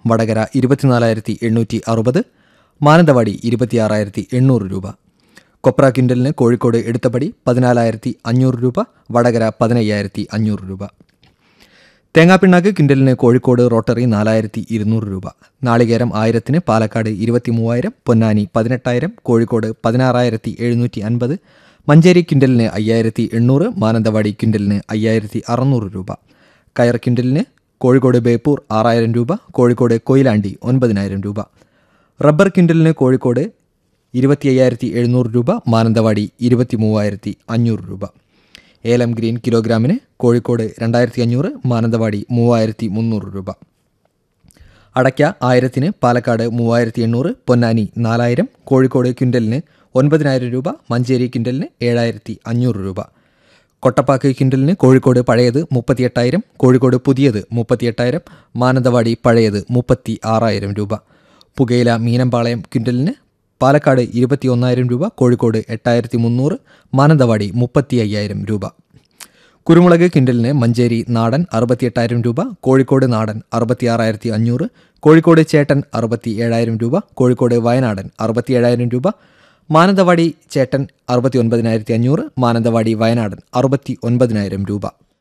വടകര ഇരുപത്തിനാലായിരത്തി എണ്ണൂറ്റി അറുപത് മാനന്തവാടി ഇരുപത്തിയാറായിരത്തി എണ്ണൂറ് രൂപ കൊപ്ര ക്വിൻ്റലിന് കോഴിക്കോട് എടുത്തപടി പതിനാലായിരത്തി അഞ്ഞൂറ് രൂപ വടകര പതിനയ്യായിരത്തി അഞ്ഞൂറ് രൂപ തേങ്ങാപ്പിണ്ണാക്ക് കിൻഡലിന് കോഴിക്കോട് റോട്ടറി നാലായിരത്തി ഇരുന്നൂറ് രൂപ നാളികേരം ആയിരത്തിന് പാലക്കാട് ഇരുപത്തി മൂവായിരം പൊന്നാനി പതിനെട്ടായിരം കോഴിക്കോട് പതിനാറായിരത്തി എഴുന്നൂറ്റി അൻപത് മഞ്ചേരി കിൻഡലിന് അയ്യായിരത്തി എണ്ണൂറ് മാനന്തവാടി കിൻഡലിന് അയ്യായിരത്തി അറുന്നൂറ് രൂപ കയർ കിൻഡലിന് കോഴിക്കോട് ബേപ്പൂർ ആറായിരം രൂപ കോഴിക്കോട് കൊയിലാണ്ടി ഒൻപതിനായിരം രൂപ റബ്ബർ കിൻഡലിന് കോഴിക്കോട് ഇരുപത്തി അയ്യായിരത്തി എഴുന്നൂറ് രൂപ മാനന്തവാടി ഇരുപത്തി മൂവായിരത്തി അഞ്ഞൂറ് രൂപ ഏലം ഗ്രീൻ കിലോഗ്രാമിന് കോഴിക്കോട് രണ്ടായിരത്തി അഞ്ഞൂറ് മാനന്തവാടി മൂവായിരത്തി മുന്നൂറ് രൂപ അടയ്ക്ക ആയിരത്തിന് പാലക്കാട് മൂവായിരത്തി എണ്ണൂറ് പൊന്നാനി നാലായിരം കോഴിക്കോട് ക്വിൻ്റലിന് ഒൻപതിനായിരം രൂപ മഞ്ചേരി ക്വിൻ്റലിന് ഏഴായിരത്തി അഞ്ഞൂറ് രൂപ കൊട്ടപ്പാക്ക് ക്വിൻ്റലിന് കോഴിക്കോട് പഴയത് മുപ്പത്തിയെട്ടായിരം കോഴിക്കോട് പുതിയത് മുപ്പത്തിയെട്ടായിരം മാനന്തവാടി പഴയത് മുപ്പത്തി ആറായിരം രൂപ പുകയില മീനമ്പാളയം ക്വിൻ്റലിന് പാലക്കാട് ഇരുപത്തി ഒന്നായിരം രൂപ കോഴിക്കോട് എട്ടായിരത്തി മുന്നൂറ് മാനന്തവാടി മുപ്പത്തി അയ്യായിരം രൂപ കുരുമുളക് കിൻഡലിന് മഞ്ചേരി നാടൻ അറുപത്തിയെട്ടായിരം രൂപ കോഴിക്കോട് നാടൻ അറുപത്തിയാറായിരത്തി അഞ്ഞൂറ് കോഴിക്കോട് ചേട്ടൻ അറുപത്തി ഏഴായിരം രൂപ കോഴിക്കോട് വയനാടൻ അറുപത്തി ഏഴായിരം രൂപ മാനന്തവാടി ചേട്ടൻ അറുപത്തി ഒൻപതിനായിരത്തി അഞ്ഞൂറ് മാനന്തവാടി വയനാടൻ അറുപത്തി ഒൻപതിനായിരം രൂപ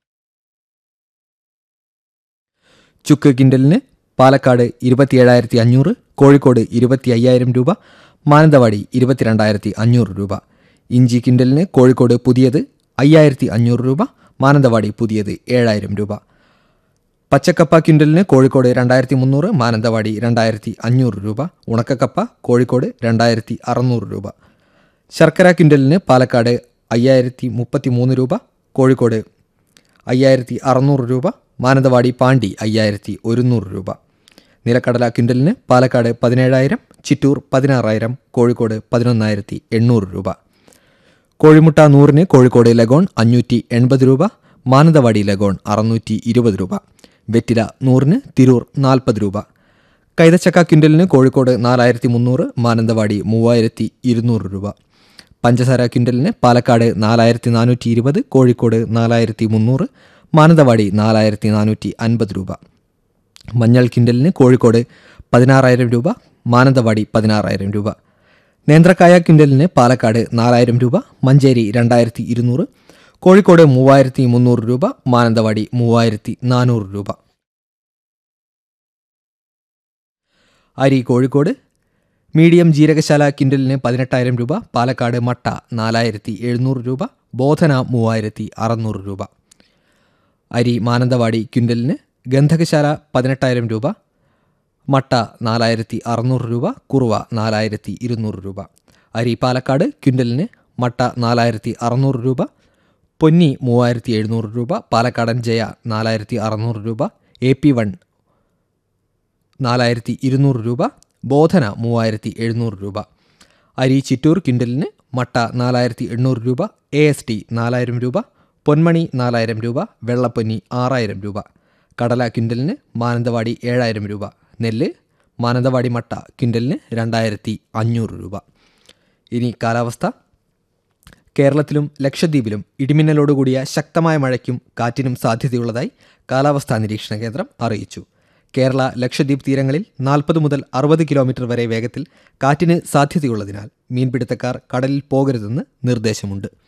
ചുക്ക് കിൻഡലിന് പാലക്കാട് ഇരുപത്തിയേഴായിരത്തി അഞ്ഞൂറ് കോഴിക്കോട് ഇരുപത്തി അയ്യായിരം രൂപ മാനന്തവാടി ഇരുപത്തിരണ്ടായിരത്തി അഞ്ഞൂറ് രൂപ ഇഞ്ചി കിൻഡലിന് കോഴിക്കോട് പുതിയത് അയ്യായിരത്തി അഞ്ഞൂറ് രൂപ മാനന്തവാടി പുതിയത് ഏഴായിരം രൂപ പച്ചക്കപ്പ ക്വിൻ്റലിന് കോഴിക്കോട് രണ്ടായിരത്തി മുന്നൂറ് മാനന്തവാടി രണ്ടായിരത്തി അഞ്ഞൂറ് രൂപ ഉണക്കക്കപ്പ കോഴിക്കോട് രണ്ടായിരത്തി അറുന്നൂറ് രൂപ ശർക്കര ക്വിൻ്റലിന് പാലക്കാട് അയ്യായിരത്തി മുപ്പത്തി മൂന്ന് രൂപ കോഴിക്കോട് അയ്യായിരത്തി അറുന്നൂറ് രൂപ മാനന്തവാടി പാണ്ടി അയ്യായിരത്തി ഒരുന്നൂറ് രൂപ നിലക്കടല ക്വിൻ്റലിന് പാലക്കാട് പതിനേഴായിരം ചിറ്റൂർ പതിനാറായിരം കോഴിക്കോട് പതിനൊന്നായിരത്തി എണ്ണൂറ് രൂപ കോഴിമുട്ട നൂറിന് കോഴിക്കോട് ലഗോൺ അഞ്ഞൂറ്റി എൺപത് രൂപ മാനന്തവാടി ലഗോൺ അറുന്നൂറ്റി ഇരുപത് രൂപ വെറ്റില നൂറിന് തിരൂർ നാൽപ്പത് രൂപ കൈതച്ചക്ക ക്വിൻ്റലിന് കോഴിക്കോട് നാലായിരത്തി മുന്നൂറ് മാനന്തവാടി മൂവായിരത്തി ഇരുന്നൂറ് രൂപ പഞ്ചസാര ക്വിൻ്റലിന് പാലക്കാട് നാലായിരത്തി നാനൂറ്റി ഇരുപത് കോഴിക്കോട് നാലായിരത്തി മുന്നൂറ് മാനന്തവാടി നാലായിരത്തി നാനൂറ്റി അൻപത് രൂപ മഞ്ഞൾ കിൻഡലിന് കോഴിക്കോട് പതിനാറായിരം രൂപ മാനന്തവാടി പതിനാറായിരം രൂപ നേന്ത്രക്കായ കിൻഡലിന് പാലക്കാട് നാലായിരം രൂപ മഞ്ചേരി രണ്ടായിരത്തി ഇരുന്നൂറ് കോഴിക്കോട് മൂവായിരത്തി മുന്നൂറ് രൂപ മാനന്തവാടി മൂവായിരത്തി നാനൂറ് രൂപ അരി കോഴിക്കോട് മീഡിയം ജീരകശാല കിൻഡലിന് പതിനെട്ടായിരം രൂപ പാലക്കാട് മട്ട നാലായിരത്തി എഴുന്നൂറ് രൂപ ബോധന മൂവായിരത്തി അറുന്നൂറ് രൂപ അരി മാനന്തവാടി ക്വിൻ്റലിന് ഗന്ധകശാല പതിനെട്ടായിരം രൂപ മട്ട നാലായിരത്തി അറുന്നൂറ് രൂപ കുറുവ നാലായിരത്തി ഇരുന്നൂറ് രൂപ അരി പാലക്കാട് ക്വിൻ്റലിന് മട്ട നാലായിരത്തി അറുന്നൂറ് രൂപ പൊന്നി മൂവായിരത്തി എഴുന്നൂറ് രൂപ പാലക്കാടൻ ജയ നാലായിരത്തി അറുന്നൂറ് രൂപ എ പി വൺ നാലായിരത്തി ഇരുന്നൂറ് രൂപ ബോധന മൂവായിരത്തി എഴുന്നൂറ് രൂപ അരി ചിറ്റൂർ കിൻഡലിന് മട്ട നാലായിരത്തി എണ്ണൂറ് രൂപ എ എസ് ടി നാലായിരം രൂപ പൊന്മണി നാലായിരം രൂപ വെള്ളപ്പൊന്നി ആറായിരം രൂപ കടല കിൻഡലിന് മാനന്തവാടി ഏഴായിരം രൂപ നെല്ല് മാനന്തവാടി മട്ട കിൻഡലിന് രണ്ടായിരത്തി അഞ്ഞൂറ് രൂപ ഇനി കാലാവസ്ഥ കേരളത്തിലും ലക്ഷദ്വീപിലും ഇടിമിന്നലോടുകൂടിയ ശക്തമായ മഴയ്ക്കും കാറ്റിനും സാധ്യതയുള്ളതായി കാലാവസ്ഥാ നിരീക്ഷണ കേന്ദ്രം അറിയിച്ചു കേരള ലക്ഷദ്വീപ് തീരങ്ങളിൽ നാൽപ്പത് മുതൽ അറുപത് കിലോമീറ്റർ വരെ വേഗത്തിൽ കാറ്റിന് സാധ്യതയുള്ളതിനാൽ മീൻപിടുത്തക്കാർ കടലിൽ പോകരുതെന്ന് നിർദ്ദേശമുണ്ട്